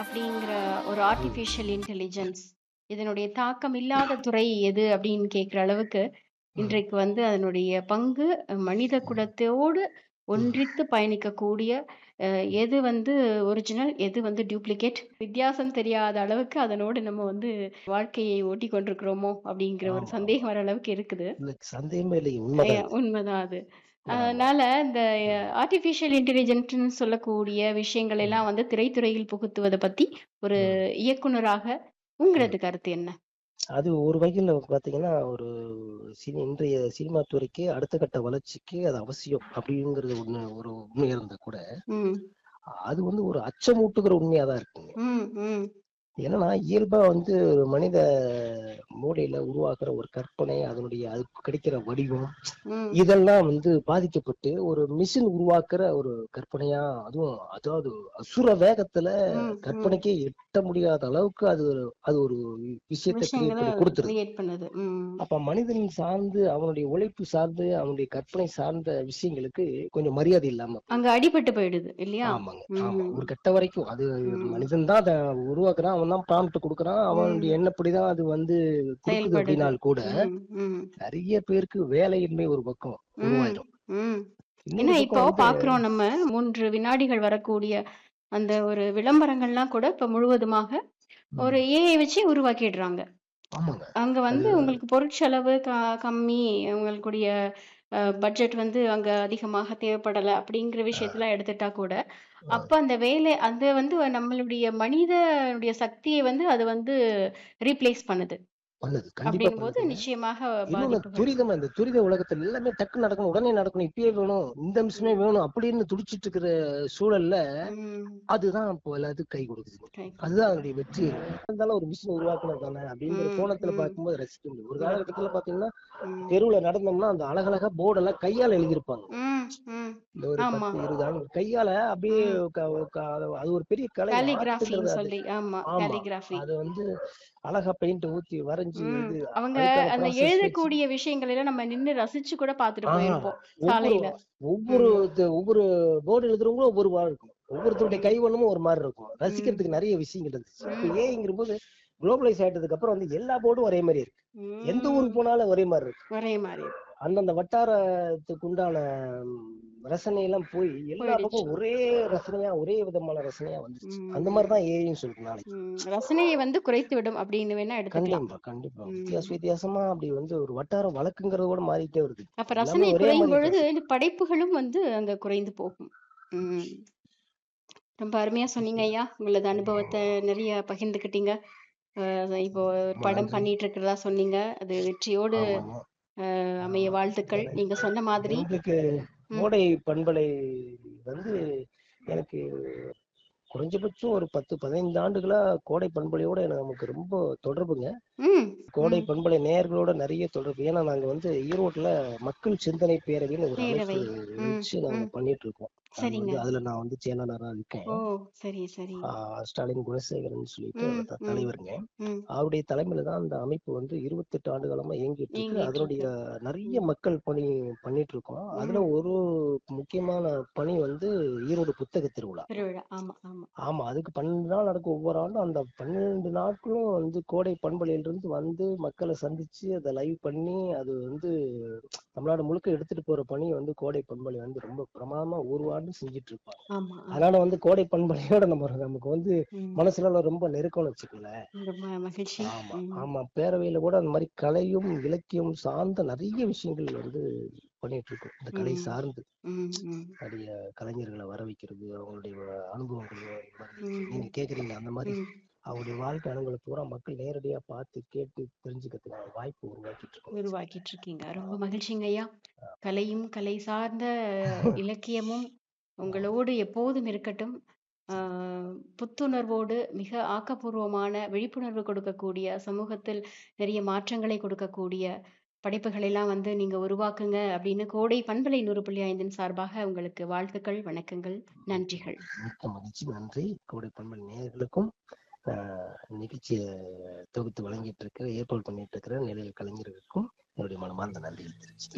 அப்படிங்கிற ஒரு ம். ஆர்டிஃபிஷியல் இன்டெலிஜென்ஸ் இதனுடைய தாக்கம் இல்லாத துறை எது அப்படின்னு கேட்குற அளவுக்கு ம். இன்றைக்கு வந்து அதனுடைய பங்கு மனித ம். குலத்தோடு ம். ஒன்றித்து பயணிக்கக்கூடிய அ எது வந்து ஒரிஜினல், எது வந்து டூப்ளிகேட் வித்தியாசம் தெரியாத அளவுக்கு அதனோடு நம்ம வந்து வாழ்க்கையை ஓட்டிக் கொண்டிருக்கிறோமோ அப்படிங்கிற ஒரு ஆமா, ஆமா. சந்தேகம் வர அளவுக்கு இருக்குது. இல்ல சந்தேகமே இல்லைங்க. அ உண்மதான் இது. உண்மைதான் அது. ஆமா. அதனால இந்த ம். ஆர்டிஃபிஷியல் இன்டெலிஜென்ட்ன்னு சொல்லக்கூடிய விஷயங்கள் ம். எல்லாம் வந்து திரைத்துறையில் புகுத்துவத பத்தி ஒரு ம். இயக்குனராக ம். உங்களது கருத்து என்ன? அது ஒரு வகையில பார்த்தீங்கன்னா, ஒரு சினி இன்றைய சினிமா துறைக்கு அடுத்த கட்ட வளர்ச்சிக்கு அது அவசியம் அப்படிங்கிறது ஒண்ணு ஒரு உண்மை இருந்தா கூட, ம். அது வந்து ஒரு அச்சமூட்டுகிற உண்மையா தான் இருக்குங்க. ம், ம். என்னன்னா, இயல்பா வந்து ஒரு மனித மூளையில உருவாக்குற ஒரு கற்பனை, அதனுடைய அதுக்கு கிடைக்கிற வடிவம், ம். இதெல்லாம் வந்து பாதிக்கப்பட்டு ஒரு மிஷின் உருவாக்குற ஒரு கற்பனையா அதுவும் அதாவது அசுர வேகத்துல ம், ம். கற்பனைக்கே எட்ட முடியாத அளவுக்கு அது ஒரு அது ஒரு விஷயத்த கிரியேட் விஷயங்கள பண்ணி குடுத்துருது. கிரியேட் பண்ணுது. ம். அப்ப மனிதன் சார்ந்து, அவனுடைய உழைப்பு சார்ந்து, அவனுடைய கற்பனை சார்ந்த விஷயங்களுக்கு கொஞ்சம் மரியாதை இல்லாம அங்க போயிடுது. அடிபட்டு போயிடுது இல்லையா? ஆமாங்க. ஆமா. ம். ஒரு கட்ட வரைக்கும் அது ம். மனிதன் தான் அத உருவாக்குறான். அவன் தான் ப்ராம்ப்ட் குடுக்குறான். அவனுடைய ம். எண்ணப்படிதான் அது வந்து குடுக்குது செயல்படுது. அப்படின்னால் கூட, ம், ம். நெறைய பேருக்கு வேலையின்மை ஒரு பக்கம் ம், உருவாயிடும். ம். இன்னொரு ஏன்னா பக்கம் இப்போ வந்து பார்க்குறோம் நம்ம 3 வினாடிகள் வரக்கூடிய அந்த ஒரு விளம்பரங்கள்லாம் கூட இப்ப முழுவதுமாக ஒரு ம். ஏஐ வச்சு உருவாக்கிடுறாங்க. ஆமாங்க. அங்க அது வந்து உங்களுக்கு பொருட்செலவு க கம்மி, உங்களுடைய அ பட்ஜெட் வந்து அங்க அதிகமாக தேவைப்படல அப்படிங்கிற ஆ. விஷயத்தலாம் எடுத்துட்டா கூட, ம். அப்ப அந்த வேலை அது வந்து நம்மளுடைய மனிதனுடைய சக்திய வந்து அது வந்து ரீப்ளேஸ் பண்ணுது. பண்ணுது. கண்டிப்பா அப்படின்னும்போது பண்ணுதுங்க. நிச்சயமாக இன்னொன்னு பாதிப்புகள். துரிதமா இந்த துரித உலகத்துல எல்லாமே டக்குன்னு நடக்கணும், உடனே நடக்கணும், இப்பயே வேணும், இந்த நிமிஷமே ம். வேணும் அப்படின்னு துடிச்சிட்டு இருக்கிற சூழல்ல, ம். அதுதான் இப்போ எல்லாத்துக்கும் கை கொடுக்குதுங்க. கை அதுதான் கொடுக்குது. அதனுடைய வெற்றி. இருந்தாலும் ஒரு மிஷின் உருவாக்குனது தானே அப்படிங்கிற ம், கோணத்துல ம். பார்க்கும்போது ரசிக்க முடியும். ஒரு ம். காலகட்டத்துல பார்த்தீங்கன்னா, ம். தெருவுல நடந்தோம்னா அந்த அழகழகா போர்டெல்லாம் கையால எழுதியிருப்பாங்க. ம், ம். இந்த ஒரு ஆமா. 10, 20 ஆண்டு கையால அப்படியே ம். க க அது ஒரு பெரிய கலை. காலிகிராஃபின்னு ஆர்ட்ங்கிறது அது. சொல்லி. ஆமா. ஆமா. காலிகிராஃபி. அது வந்து அழகா பெயிண்ட் ஊத்தி வரைஞ்சு ம். இது அவங்க அதுக்கான அந்த ப்ராசஸ் வச்சு எழுதக்கூடிய விஷயங்கள் எல்லாம் நம்ம நின்னு ரசிச்சு கூட பார்த்துட்டு ஆ போயிருப்போம். ஒவ்வொரு சாலையில. ஒவ்வொரு ம். இது ஒவ்வொரு போர்டு எழுதுறவங்களும் ஒவ்வொரு மாரி இருக்கும். ஒவ்வொருத்தருடைய ம். கைவண்ணமும் ஒரு மாரி இருக்கும். ம். ரசிக்கிறதுக்கு நெறைய விஷயங்கள் இருந்துச்சு. இப்ப ம். ஏஐங்கிறபோது குளோபலைஸ் ஆயிட்டதுக்கு அப்புறம் வந்து எல்லா போர்டும் ஒரே மாரி இருக்கு. எந்த ம். ஊருக்கு போனாலும் ஒரே மாரி இருக்கு. ஒரே மாரி இருக்கு. அந்தந்த வட்டாரத்துக்கு உண்டான ரசனை எல்லாம் போய் எல்லா போயிடுச்சு. பக்கம் ஒரே ரசனையா, ஒரே விதமான ரசனையா வந்துருச்சு. அந்த ம். மாரி தான் ஏஐன்னு சொல்லிட்டு நாளைக்கு. ம். ரசனையை வந்து குறைத்து விடும் அப்படின்னு வேணா எடுத்துக்கலாம். கண்டிப்பா, கண்டிப்பா. வித்தியாச ம். வித்தியாசமா அப்படி வந்து ஒரு வட்டாரம் வழக்குங்கிறது கூட மாறிட்டே வருது. அப்ப எல்லாமே ரசனை ஒரே குறையும் மாரி பொழுது பேசு இந்த படைப்புகளும் வந்து அங்க குறைந்து போகும். ம். ரொம்ப அருமையா சொன்னீங்க ஐயா. உங்களது அனுபவத்த நெறைய பகிர்ந்துக்கிட்டீங்க. அ இப்போ ஒரு ரொம்ப படம் நன்றி. பண்ணிட்டு இருக்கிறதா சொன்னீங்க. அது வெற்றியோடு ஆமாங்க. அமைய ஆமா. வாழ்த்துக்கள். எனக்கு நீங்க சொன்ன மாதிரி எங்களுக்கு ம். கோடை பண்பலை வந்து எனக்கு குறைஞ்சபட்சம் ஒரு 10, 15 ஆண்டுகளா கோடை பண்பலையோட எனக்கு நமக்கு ரொம்ப தொடர்புங்க. ம். கோடை ம். பண்பலை நேயர்களோட நெறைய தொடர்பு. ஏன்னா நாங்க வந்து ஈரோட்ல மக்கள் சிந்தனை பேரவைன்னு ஒரு அமைப்பு பேரவை. ம். வச்சு நாங்க ம். பண்ணிட்டு இருக்கோம். அது சரிங்க. வந்து அதுல நான் வந்து செயலாளரா இருக்கேன். ஓ! சரி, சரி. ஆ ஸ்டாலின் குணசேகரன் சொல்லிட்டு ம். அவர் த ம். தலைவருங்க. ம். அவருடைய தலைமையில தான் அந்த அமைப்பு வந்து 28 ஆண்டு காலமா இயங்கிட்டு இருக்கு. இயங்கிட்டு அதனுடைய இருக்கு. நெறைய ம். மக்கள் பணி பண்ணிட்டு இருக்கோம். அதுல ம். ஒரு முக்கியமான பணி வந்து ஈரோடு புத்தக திருவிழா. திருவிழா. ஆமா, ஆமா. ஆமா. அதுக்கு 12 நாள் நடக்கும் ஒவ்வொரு ஆண்டும். அந்த 12 நாட்களும் வந்து கோடை பண்பலையிலிருந்து வந்து மக்கள சந்திச்சு, அத லைவ் பண்ணி, அது வந்து தமிழ்நாடு முழுக்க எடுத்துட்டு போற பணி வந்து கோடை பண்பலை வந்து ரொம்ப பிரமாதமா ஒரு ஆண்டு செஞ்சுட்டு இருப்பாங்க. ஆமா, ஆமா. அதனால வந்து கோடை பண்பலையோட நம்ம நமக்கு வந்து ம். மனசுல ரொம்ப நெருக்கம்னு வச்சுக்கங்களேன். ரொம்ப மகிழ்ச்சி. ஆமா, ம். ஆமா. பேரவையில கூட அந்த மாரி கலையும், இலக்கியம் சார்ந்த நெறைய விஷயங்கள் வந்து பண்ணிட்டு இருக்கோம். இந்த கலை ம். சார்ந்து. ம். ம். நெறைய கலைஞர்கள வர வைக்கிறது, அவங்களுடைய அனுபவங்களையோ இந்த மாரி ம். நீங்க கேட்குறீங்க அந்த மாரி ம். அவங்களுடைய வாழ்க்கை அனுபவங்கள பூரா மக்கள் நேரடியா பார்த்து, கேட்டு தெரிஞ்சுக்கிறதுக்கான வாய்ப்பு உருவாக்கிட்டு இருக்கோம். உருவாக்கிட்டு இருக்கீங்க. ரொம்ப ஆமா. மகிழ்ச்சிங்க ஐயா. ஆ. கலையும், கலை சார்ந்த இலக்கியமும் உங்களோடு எப்போதும் இருக்கட்டும். ஆ புத்துணர்வோடு மிக ஆக்கப்பூர்வமான விழிப்புணர்வு கொடுக்கக்கூடிய, சமூகத்தில் நிறைய மாற்றங்களை கொடுக்கக்கூடிய படைப்புகள் எல்லாம் வந்து நீங்க உருவாக்குங்க அப்படின்னு கோடை பண்பலை 100.5ன் சார்பாக உங்களுக்கு வாழ்த்துக்கள், வணக்கங்கள், நன்றிகள். மிக்க மகிழ்ச்சி. நன்றி. கோடை பண்பலை நேயர்களுக்கும், ஆ நிகழ்ச்சிய தொகுத்து வழங்கிட்டு இருக்கிற, ஏற்பாடு பண்ணிட்டு இருக்கிற நிலைய கலைஞர்களுக்கும் என்னுடைய மனமார்ந்த நன்றியை தெரிவிச்சுக்கிறேன்.